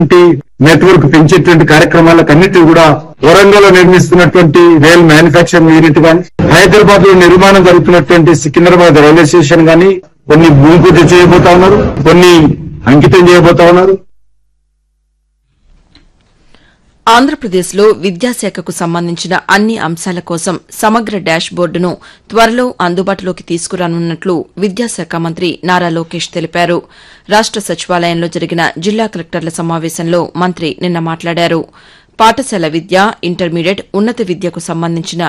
network పెంచేటువంటి కార్యక్రమాలకు అన్నిటి కూడా వరంగల్ లో నిర్మిస్తున్నటువంటి రైల్ మ్యానుఫ్యాక్చరింగ్ యూనిట్ గాని హైదరాబాద్ లో నిర్మాణం జరుగుతున్నటువంటి సికింద్రాబాద్ రైల్వే స్టేషన్ గాని కొన్ని భూమి పూజ చేయబోతా ఉన్నారు కొన్ని అంకితం చేయబోతా ఉన్నారు ఆంధ్రప్రదేశ్లో విద్యాశాఖకు సంబంధించిన అన్ని అంశాల కోసం సమగ్ర డాష్ బోర్డును త్వరలో అందుబాటులోకి తీసుకురానున్నట్లు విద్యాశాఖ మంత్రి నారా లోకేష్ తెలిపారు రాష్ట సచివాలయంలో జరిగిన జిల్లా కలెక్టర్ల సమావేశంలో మంత్రి నిన్న మాట్లాడారు పాఠశాల విద్య ఇంటర్మీడియట్ ఉన్నత విద్యకు సంబంధించిన